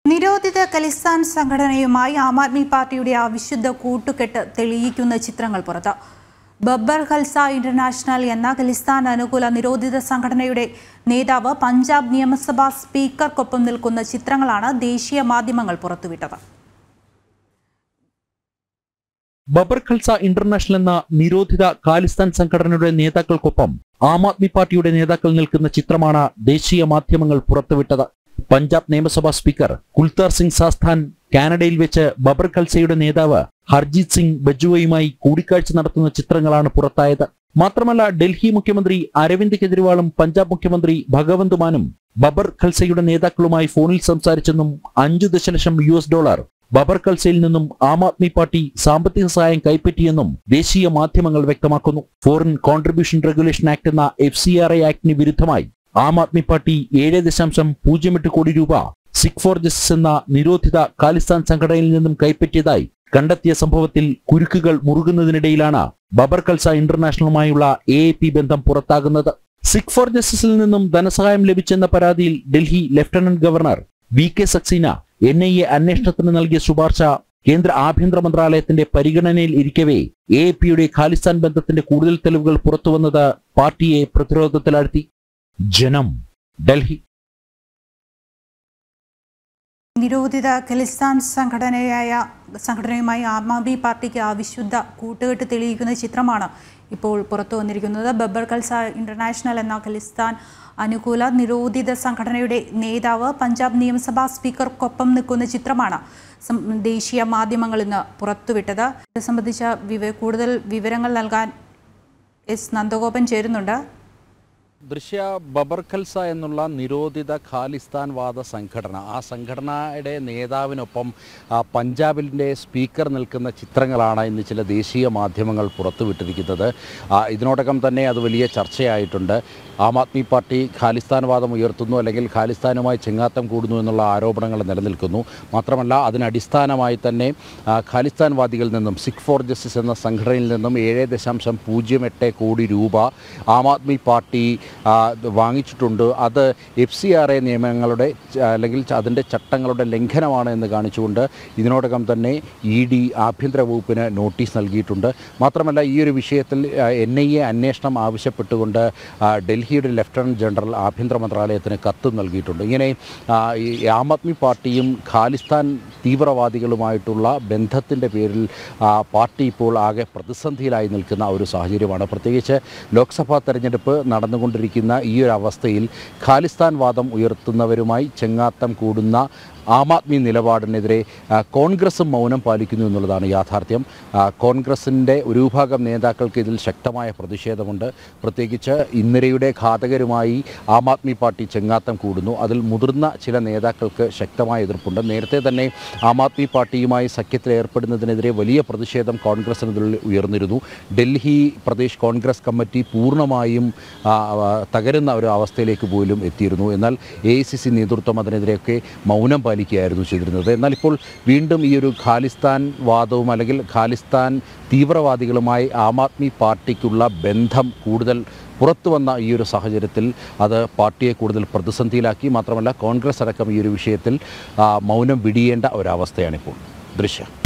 നിരോധിത ഖലിസ്ഥാൻ സംഘടനയുമായി ആം ആദ്മി പാർട്ടിയുടെ അവിശുദ്ധ കൂട്ടുകെട്ട് തെളിയിക്കുന്ന ചിത്രങ്ങൾ പുറത്ത് ബബ്ബർ ഖൽസ ഇന്റർനാഷണൽ എന്ന ഖലിസ്ഥാൻ അനുകൂല നിരോധിത സംഘടനയുടെ നേതാവ് പഞ്ചാബ് നിയമസഭാ സ്പീക്കർക്കൊപ്പം നിൽക്കുന്ന ചിത്രങ്ങളാണ് ദേശീയ മാധ്യമങ്ങൾ പുറത്തുവിട്ടത് ബബർ ഖൽസ ഇന്റർനാഷണൽ എന്ന നിരോധിത ഖാലിസ്ഥാൻ സംഘടനയുടെ നേതാക്കൾക്കൊപ്പം ആം ആദ്മി പാർട്ടിയുടെ നേതാക്കൾ നിൽക്കുന്ന ചിത്രമാണ് ദേശീയ മാധ്യമങ്ങൾ പുറത്തുവിട്ടത് പഞ്ചാബ് നിയമസഭാ സ്പീക്കർ കുൽത്താർ സിംഗ് സാസ്ഥാൻ കാനഡയിൽ വെച്ച് ബബർ ഖൽസയുടെ നേതാവ് ഹർജീത് സിംഗ് ബജുവയുമായി കൂടിക്കാഴ്ച നടത്തുന്ന ചിത്രങ്ങളാണ് പുറത്തായത് മാത്രമല്ല ഡൽഹി മുഖ്യമന്ത്രി അരവിന്ദ് കെജ്രിവാളും പഞ്ചാബ് മുഖ്യമന്ത്രി ഭഗവന്ത് മാനും ബബർ ഖൽസയുടെ നേതാക്കളുമായി ഫോണിൽ സംസാരിച്ചെന്നും അഞ്ചു ദശലക്ഷം യു എസ് ഡോളർ ബബർ കൽസയിൽ നിന്നും ആം ആദ്മി പാർട്ടി സാമ്പത്തിക സഹായം കൈപ്പറ്റിയെന്നും ദേശീയ മാധ്യമങ്ങൾ വ്യക്തമാക്കുന്നു ഫോറിൻ കോൺട്രിബ്യൂഷൻ റെഗുലേഷൻ ആക്ട് എന്ന എഫ് സി ആർ ഐ ആക്ടിന് വിരുദ്ധമായി ആം ആദ്മി പാർട്ടി ഏഴ് ദശാംശം പൂജ്യം എട്ട് കോടി രൂപ സിഖ് ഫോർ ജസ്റ്റിസ് എന്ന നിരോധിത ഖാലിസ്ഥാൻ സംഘടനയിൽ നിന്നും കൈപ്പറ്റിയതായി കണ്ടെത്തിയ സംഭവത്തിൽ കുരുക്കുകൾ മുറുകുന്നതിനിടയിലാണ് ബബർ കൽസ ഇന്റർനാഷണലുമായുള്ള എ എ പി ബന്ധം പുറത്താകുന്നത് സിഖ് ഫോർ ജസ്റ്റിസിൽ നിന്നും ധനസഹായം ലഭിച്ചെന്ന പരാതിയിൽ Delhi lieutenant governor V K Saxena N I A അന്വേഷണത്തിന് നൽകിയ ശുപാർശ കേന്ദ്ര ആഭ്യന്തര മന്ത്രാലയത്തിന്റെ പരിഗണനയിൽ ഇരിക്കവേ എ എ പിയുടെ ഖാലിസ്ഥാൻ ബന്ധത്തിന്റെ കൂടുതൽ തെളിവുകൾ പുറത്തുവന്നത് പാർട്ടിയെ പ്രതിരോധത്തിലാഴ്ത്തി ജനം ഡൽഹി നിരോധിത ഖലിസ്ഥാൻ സംഘടനയായ സംഘടനയുമായി ആം ആദ്മി പാർട്ടിക്ക് അവിശുദ്ധ കൂട്ടുകെട്ട് തെളിയിക്കുന്ന ചിത്രമാണ് ഇപ്പോൾ പുറത്തു വന്നിരിക്കുന്നത് ബബ്ബർ ഖൽസ ഇന്റർനാഷണൽ എന്ന ഖലിസ്ഥാൻ അനുകൂല നിരോധിത സംഘടനയുടെ നേതാവ് പഞ്ചാബ് നിയമസഭാ സ്പീക്കർക്കൊപ്പം നിൽക്കുന്ന ചിത്രമാണ് സം- ദേശീയ മാധ്യമങ്ങൾ ഇന്ന് പുറത്തുവിട്ടത് ഇത് സംബന്ധിച്ച വിവ കൂടുതൽ വിവരങ്ങൾ നൽകാൻ എസ് നന്ദഗോപൻ ചേരുന്നുണ്ട് ദൃശ്യ ബബർ ഖൽസ എന്നുള്ള നിരോധിത ഖാലിസ്ഥാൻ വാദ സംഘടന ആ സംഘടനയുടെ നേതാവിനൊപ്പം ആ, പഞ്ചാബിൻ്റെ സ്പീക്കർ നിൽക്കുന്ന ചിത്രങ്ങളാണ് ഇന്ന് ചില ദേശീയ മാധ്യമങ്ങൾ പുറത്തുവിട്ടിരിക്കുന്നത് ആ, ഇതിനോടകം തന്നെ അത് വലിയ ചർച്ചയായിട്ടുണ്ട് ആം ആദ്മി പാർട്ടി ഖാലിസ്ഥാൻ വാദം ഉയർത്തുന്നു അല്ലെങ്കിൽ ഖാലിസ്ഥാനുമായി ചെങ്ങാത്തം കൂടുന്നു എന്നുള്ള ആരോപണങ്ങൾ നിലനിൽക്കുന്നു മാത്രമല്ല അതിനടിസ്ഥാനമായി തന്നെ ആ, ഖാലിസ്ഥാൻ വാദികളിൽ നിന്നും സിഖ് ഫോർ ജസ്റ്റിസ് എന്ന സംഘടനയിൽ നിന്നും ഏഴ് ദശാംശം പൂജ്യം എട്ട് കോടി രൂപ ആം ആദ്മി പാർട്ടി ആ, വാങ്ങിച്ചിട്ടുണ്ട് അത് എഫ് സി ആർ എ നിയമങ്ങളുടെ ച- അല്ലെങ്കിൽ ച- അതിൻ്റെ ചട്ടങ്ങളുടെ ലംഘനമാണ് എന്ന് കാണിച്ചുകൊണ്ട് ഇതിനോടകം തന്നെ ഇ ഡി ആഭ്യന്തര വകുപ്പിന് നോട്ടീസ് നൽകിയിട്ടുണ്ട് മാത്രമല്ല ഈ ഒരു വിഷയത്തിൽ എൻ ഐ എ അന്വേഷണം ആവശ്യപ്പെട്ടുകൊണ്ട് ആ, ഡൽഹിയുടെ ലഫ്റ്റനന്റ് ജനറൽ ആഭ്യന്തര മന്ത്രാലയത്തിന് കത്ത് നൽകിയിട്ടുണ്ട് ഇങ്ങനെ ആ, ഈ ആം ആദ്മി പാർട്ടിയും ഖാലിസ്ഥാൻ തീവ്രവാദികളുമായിട്ടുള്ള ബന്ധത്തിൻ്റെ പേരിൽ ആ, പാർട്ടി ഇപ്പോൾ ആകെ പ്രതിസന്ധിയിലായി നിൽക്കുന്ന ഒരു സാഹചര്യമാണ് പ്രത്യേകിച്ച് ലോക്സഭാ തെരഞ്ഞെടുപ്പ് നടന്നുകൊണ്ടിരിക്കുന്ന ഈ ഒരു അവസ്ഥയിൽ ഖാലിസ്ഥാൻ വാദം ഉയർത്തുന്നവരുമായി ചെങ്ങാത്തം കൂടുന്ന ആം ആദ്മി നിലപാടിനെതിരെ ആ, കോൺഗ്രസും മൗനം പാലിക്കുന്നു എന്നുള്ളതാണ് യാഥാർത്ഥ്യം ആ, കോൺഗ്രസിൻ്റെ ഒരു വിഭാഗം നേതാക്കൾക്ക് ഇതിൽ ശക്തമായ പ്രതിഷേധമുണ്ട് പ്രത്യേകിച്ച് ഇന്ദിരയുടെ ഘാതകരുമായി ആം ആദ്മി പാർട്ടി ചെങ്ങാത്തം കൂടുന്നു അതിൽ മുതിർന്ന ചില നേതാക്കൾക്ക് ശക്തമായ എതിർപ്പുണ്ട് നേരത്തെ തന്നെ ആം ആദ്മി പാർട്ടിയുമായി സഖ്യത്തിൽ ഏർപ്പെടുന്നതിനെതിരെ വലിയ പ്രതിഷേധം കോൺഗ്രസിനുള്ളിൽ ഉയർന്നിരുന്നു ഡൽഹി പ്രദേശ് കോൺഗ്രസ് കമ്മിറ്റി പൂർണ്ണമായും ആ, ആ, തകരുന്ന ഒരു അവസ്ഥയിലേക്ക് പോലും എത്തിയിരുന്നു എന്നാൽ എ ഐ സി സി നേതൃത്വം അതിനെതിരെയൊക്കെ മൗനം പാലിക്കുകയായിരുന്നു ചെയ്തിരുന്നത് എന്നാൽ ഇപ്പോൾ വീണ്ടും ഈ ഒരു ഖാലിസ്ഥാൻ വാദവും അല്ലെങ്കിൽ ഖാലിസ്ഥാൻ തീവ്രവാദികളുമായി ആം ആദ്മി പാർട്ടിക്കുള്ള ബന്ധം കൂടുതൽ പുറത്തു വന്ന ഈ ഒരു സാഹചര്യത്തിൽ അത് പാർട്ടിയെ കൂടുതൽ പ്രതിസന്ധിയിലാക്കി മാത്രമല്ല കോൺഗ്രസ് അടക്കം ഈ ഒരു വിഷയത്തിൽ ആ, മൗനം വിടിയേണ്ട ഒരവസ്ഥയാണിപ്പോൾ ദൃശ്യം